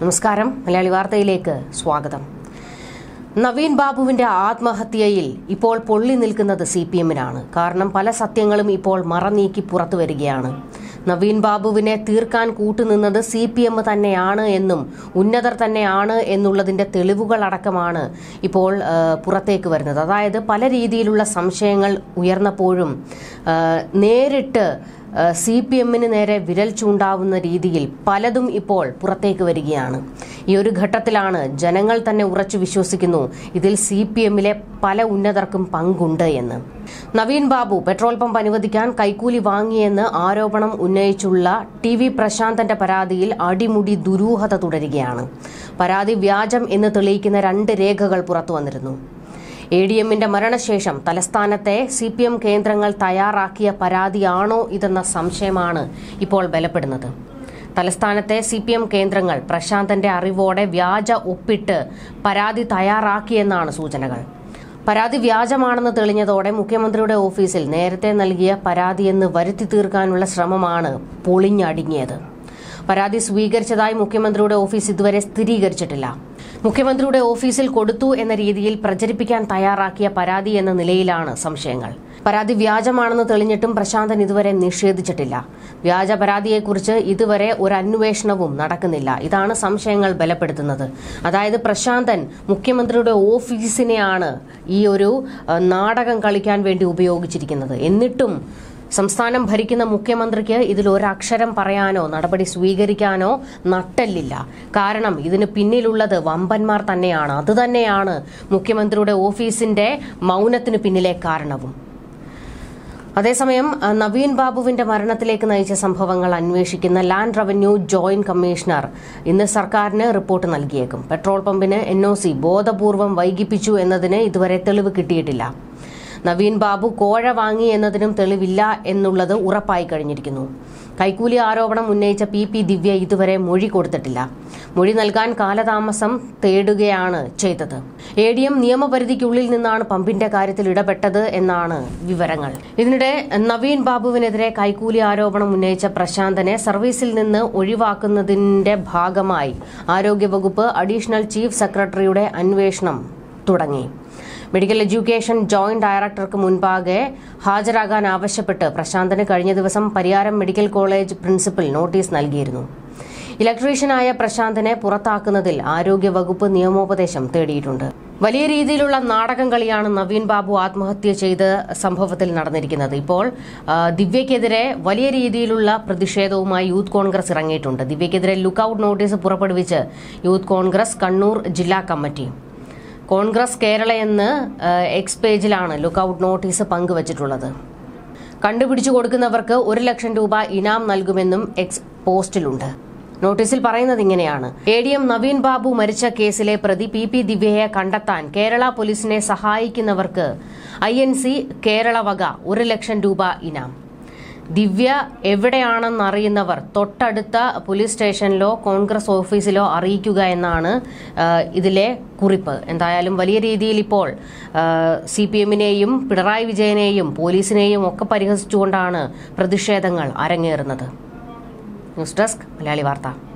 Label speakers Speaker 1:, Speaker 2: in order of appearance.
Speaker 1: നമസ്കാരം മലയാളി വാർത്തയിലേക്ക് സ്വാഗതം നവീൻ ബാബുവിന്റെ ആത്മഹത്യയിൽ ഇപ്പോൾ പൊള്ളി നിൽക്കുന്നത് സി പി എമ്മിനാണ് കാരണം പല സത്യങ്ങളും ഇപ്പോൾ മറനീക്കി പുറത്തു വരികയാണ് നവീൻ ബാബുവിനെ തീർക്കാൻ കൂട്ടുനിന്നത് സി പി എം തന്നെയാണ് എന്നും ഉന്നതർ തന്നെയാണ് എന്നുള്ളതിന്റെ തെളിവുകളടക്കമാണ് ഇപ്പോൾ ആ, പുറത്തേക്ക് വരുന്നത് അതായത് പല രീതിയിലുള്ള സംശയങ്ങൾ ഉയർന്നപ്പോഴും ആ, നേരിട്ട് സി പി എമ്മിന് നേരെ വിരൽ ചൂണ്ടാവുന്ന രീതിയിൽ പലതും ഇപ്പോൾ പുറത്തേക്ക് വരികയാണ് ഈ ഒരു ഘട്ടത്തിലാണ് ജനങ്ങൾ തന്നെ ഉറച്ചു വിശ്വസിക്കുന്നു ഇതിൽ സി പി എമ്മിലെ പല ഉന്നതർക്കും പങ്കുണ്ട് എന്ന് നവീൻ ബാബു പെട്രോൾ പമ്പ് അനുവദിക്കാൻ കൈക്കൂലി വാങ്ങിയെന്ന് ആരോപണം ഉന്നയിച്ചുള്ള ടി വി പ്രശാന്തന്റെ പരാതിയിൽ അടിമുടി ദുരൂഹത തുടരുകയാണ് പരാതി വ്യാജം എന്ന് തെളിയിക്കുന്ന രണ്ട് രേഖകൾ പുറത്തു വന്നിരുന്നു എ ഡി എമ്മിന്റെ മരണശേഷം തലസ്ഥാനത്തെ സി പി എം കേന്ദ്രങ്ങൾ തയ്യാറാക്കിയ പരാതിയാണോ ഇതെന്ന സംശയമാണ് ഇപ്പോൾ ബലപ്പെടുന്നത് തലസ്ഥാനത്തെ സി പി എം കേന്ദ്രങ്ങൾ പ്രശാന്തന്റെ അറിവോടെ വ്യാജ ഒപ്പിട്ട് പരാതി തയ്യാറാക്കിയെന്നാണ് സൂചനകൾ പരാതി വ്യാജമാണെന്ന് തെളിഞ്ഞതോടെ മുഖ്യമന്ത്രിയുടെ ഓഫീസിൽ നേരത്തെ നൽകിയ പരാതിയെന്ന് വരുത്തി തീർക്കാനുള്ള ശ്രമമാണ് പൊളിഞ്ഞടുങ്ങിയത് പരാതി സ്വീകരിച്ചതായി മുഖ്യമന്ത്രിയുടെ ഓഫീസ് ഇതുവരെ സ്ഥിരീകരിച്ചിട്ടില്ല മുഖ്യമന്ത്രിയുടെ ഓഫീസിൽ കൊടുത്തു എന്ന രീതിയിൽ പ്രചരിപ്പിക്കാൻ തയ്യാറാക്കിയ പരാതി എന്ന നിലയിലാണ് സംശയങ്ങൾ പരാതി വ്യാജമാണെന്ന് തെളിഞ്ഞിട്ടും പ്രശാന്തൻ ഇതുവരെ നിഷേധിച്ചിട്ടില്ല വ്യാജ പരാതിയെക്കുറിച്ച് ഇതുവരെ ഒരു അന്വേഷണവും നടക്കുന്നില്ല ഇതാണ് സംശയങ്ങൾ ബലപ്പെടുത്തുന്നത് അതായത് പ്രശാന്തൻ മുഖ്യമന്ത്രിയുടെ ഓഫീസിനെയാണ് ഈ ഒരു അഹ്, നാടകം കളിക്കാൻ വേണ്ടി ഉപയോഗിച്ചിരിക്കുന്നത് എന്നിട്ടും സംസ്ഥാനം ഭരിക്കുന്ന മുഖ്യമന്ത്രിക്ക് ഇതിൽ ഒരക്ഷരം പറയാനോ നടപടി സ്വീകരിക്കാനോ നട്ടല്ലില്ല കാരണം ഇതിന് പിന്നിലുള്ളത് വമ്പന്മാർ തന്നെയാണ് അതുതന്നെയാണ് മുഖ്യമന്ത്രിയുടെ ഓഫീസിന്റെ മൗനത്തിന് പിന്നിലെ കാരണവും അതേസമയം അഹ്, നവീൻ ബാബുവിന്റെ മരണത്തിലേക്ക് നയിച്ച സംഭവങ്ങൾ അന്വേഷിക്കുന്ന ലാൻഡ് റവന്യൂ ജോയിന്റ് കമ്മീഷണർ ഇന്ന് സർക്കാരിന് റിപ്പോർട്ട് നൽകിയേക്കും പെട്രോൾ പമ്പിന് എൻ ഒ സി ബോധപൂർവം വൈകിപ്പിച്ചു എന്നതിന് ഇതുവരെ തെളിവ് കിട്ടിയിട്ടില്ല നവീൻ ബാബു കോഴ വാങ്ങി എന്നതിനും തെളിവില്ല എന്നുള്ളത് ഉറപ്പായി കഴിഞ്ഞിരിക്കുന്നു കൈക്കൂലി ആരോപണം ഉന്നയിച്ച പി പി ദിവ്യ ഇതുവരെ മൊഴി കൊടുത്തിട്ടില്ല മൊഴി നൽകാൻ കാലതാമസം തേടുകയാണ് ചെയ്തത് എ ഡി എം നിയമപരിധിക്കുള്ളിൽ നിന്നാണ് പമ്പിന്റെ കാര്യത്തിൽ ഇടപെട്ടത് എന്നാണ് വിവരങ്ങൾ ഇതിനിടെ നവീൻ ബാബുവിനെതിരെ കൈക്കൂലി ആരോപണം ഉന്നയിച്ച പ്രശാന്തനെ സർവീസിൽ നിന്ന് ഒഴിവാക്കുന്നതിന്റെ ഭാഗമായി ആരോഗ്യവകുപ്പ് അഡീഷണൽ ചീഫ് സെക്രട്ടറിയുടെ അന്വേഷണം തുടങ്ങി മെഡിക്കൽ എഡ്യൂക്കേഷൻ ജോയിന്റ് ഡയറക്ടർക്ക് മുൻപാകെ ഹാജരാകാൻ ആവശ്യപ്പെട്ട് പ്രശാന്തന് കഴിഞ്ഞ ദിവസം Pariyaram medical college principal notice നൽകിയിരുന്നു ഇലക്ട്രീഷ്യനായ പ്രശാന്തനെ പുറത്താക്കുന്നതിൽ ആരോഗ്യവകുപ്പ് നിയമോപദേശം തേടിയിട്ടുണ്ട് വലിയ രീതിയിലുള്ള നാടകം കളിയാണ് നവീൻ ബാബു ആത്മഹത്യ ചെയ്ത സംഭവത്തിൽ നടന്നിരിക്കുന്നത് ഇപ്പോൾ ആ, ദിവ്യക്കെതിരെ വലിയ രീതിയിലുള്ള പ്രതിഷേധവുമായി യൂത്ത് കോൺഗ്രസ് ഇറങ്ങിയിട്ടുണ്ട് ദിവ്യക്കെതിരെ ലുക്കൌട്ട് നോട്ടീസ് പുറപ്പെടുവിച്ച് യൂത്ത് കോൺഗ്രസ് കണ്ണൂർ ജില്ലാ കമ്മിറ്റി കോൺഗ്രസ് കേരള എന്ന് ആ, എക്സ് പേജിലാണ് ലുക്കൌട്ട് നോട്ടീസ് പങ്കുവച്ചിട്ടുള്ളത് കണ്ടുപിടിച്ചു കൊടുക്കുന്നവർക്ക് ഒരു ലക്ഷം രൂപ ഇനാം നൽകുമെന്നും എക്സ് പോസ്റ്റിലുണ്ട് നോട്ടീസിൽ പറയുന്നത് ഇങ്ങനെയാണ് A D M Naveen Babu മരിച്ച കേസിലെ പ്രതി പി പി ദിവ്യയെ കണ്ടെത്താൻ കേരള പോലീസിനെ സഹായിക്കുന്നവർക്ക് ഐ എൻ സി കേരള വക ഒരു ലക്ഷം രൂപ ഇനാം ദിവ്യ എവിടെയാണെന്നറിയുന്നവർ തൊട്ടടുത്ത പോലീസ് സ്റ്റേഷനിലോ കോൺഗ്രസ് ഓഫീസിലോ അറിയിക്കുക എന്നാണ് ആ, ഇതിലെ കുറിപ്പ് എന്തായാലും വലിയ രീതിയിൽ ഇപ്പോൾ സി പി എമ്മിനെയും പിണറായി വിജയനെയും പോലീസിനെയും ഒക്കെ പരിഹസിച്ചുകൊണ്ടാണ് പ്രതിഷേധങ്ങൾ അരങ്ങേറുന്നത് ന്യൂസ് ഡെസ്ക് മലയാളി വാർത്ത